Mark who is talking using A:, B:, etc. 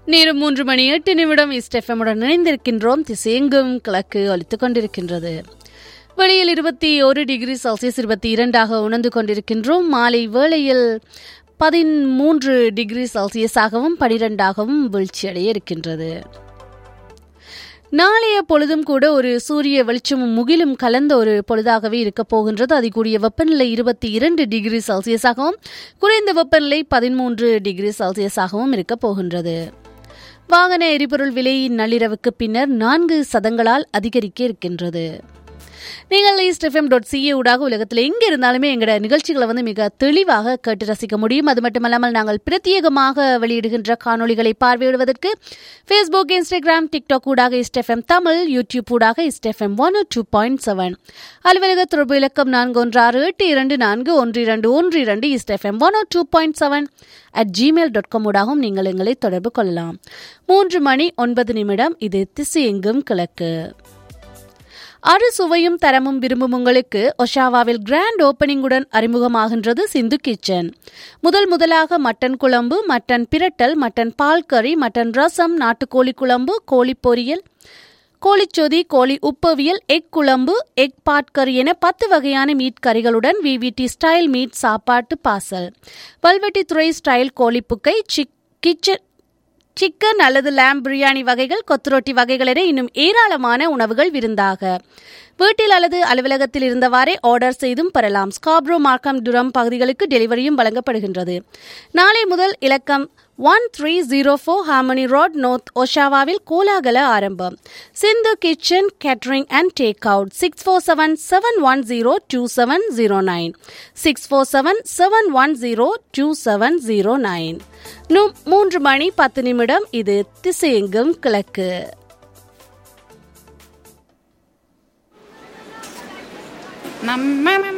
A: நேரம் மூன்று மணி எட்டு நிமிடம் இஸ்டெஃபமுடன் இணைந்திருக்கின்றோம் திசையெங்கும் கிழக்கு ஒலித்துக் கொண்டிருக்கின்றது வெளியில் இருபத்தி ஒரு டிகிரி செல்சியஸ் இருபத்தி இரண்டாக உணர்ந்து கொண்டிருக்கின்றோம் மாலை வேளையில் பதிமூன்று டிகிரி செல்சியஸாகவும் பனிரெண்டாகவும் வீழ்ச்சியடைய இருக்கின்றது நாளைய பொழுதும் கூட ஒரு சூரிய வெளிச்சமும் முகிலும் கலந்த ஒரு பொழுதாகவே இருக்கப் போகின்றது அதிகூடிய வெப்பநிலை இருபத்தி இரண்டு டிகிரி செல்சியஸாகவும் குறைந்த வெப்பநிலை பதிமூன்று டிகிரி செல்சியஸாகவும் இருக்கப் போகின்றது வாகன எரிபொருள் விலை நள்ளிரவுக்கு பின்னர் நான்கு சதங்களால் அதிகரிக்க இருக்கின்றது நீங்கள் ஈஸ்ட் எஃப்எம் டாட் சிஏ ஊடாக உலகத்தில் எங்கே இருந்தாலுமே எங்களோட நிகழ்ச்சிகளை வந்து மிக தெளிவாக கேட்டு ரசிக்க முடியும் அது மட்டுமல்லாமல் நாங்கள் பிரத்யேகமாக வெளியிடுகின்ற காணொளிகளை பார்வையிடுவதற்கு ஃபேஸ்புக் இன்ஸ்டாகிராம் டிக்டாக் ஊடாக ஈஸ்ட் எஃப்எம் தமிழ் யூடியூப் ஊடாக east FM one two point seven அலுவலக தொடர்பு இலக்கம் நான்கு ஒன்று ஆறு எட்டு இரண்டு நான்கு ஒன்று இரண்டு ஒன்று இரண்டு east FM one two point seven at Gmail dot com ஊடாகவும் நீங்கள் எங்களை தொடர்பு கொள்ளலாம் மூன்று மணி ஒன்பது நிமிடம் இது திசை எங்கும் கிழக்கு அறு சுவையும் தரமும் விரும்பும் உங்களுக்கு ஒஷாவாவில் கிராண்ட் ஓப்பனிங்குடன் அறிமுகமாகின்றது சிந்து கிச்சன் முதல் முதலாக மட்டன் குழம்பு மட்டன் பிரட்டல் மட்டன் பால் கறி மட்டன் ரசம் நாட்டுக்கோழி குழம்பு கோழி பொரியல் கோழிச்சொதி கோழி உப்பவியல் எக் குழம்பு எக் பாட்கறி என பத்து வகையான மீட் கறிகளுடன் விவிடி ஸ்டைல் மீட் சாப்பாட்டு பாசல் வல்வெட்டித்துறை ஸ்டைல் கோழிப்புக்கை சிக் கிச்சன் சிக்கன் அல்லது லேம் பிரியாணி வகைகள் கொத்துரொட்டி வகைகள் என இன்னும் ஏராளமான உணவுகள் விருந்தாக வீட்டில் அல்லது அலுவலகத்தில் இருந்தவாறே ஆர்டர் செய்தும் பெறலாம் ஸ்காப்ரோ மார்க்கம் டுரம் பகுதிகளுக்கு டெலிவரியும் வழங்கப்படுகின்றது நாளை முதல் இலக்கம் one three zero four harmony road north ஒஷாவாவில் கோலாகல ஆரம்பம் Sindhu kitchen catering and take out six four seven seven one zero two seven zero nine six four seven seven one zero two seven zero nine மூன்று மணி பத்து நிமிடம் இது திசையெங்கும் கிழக்கு
B: நம்ம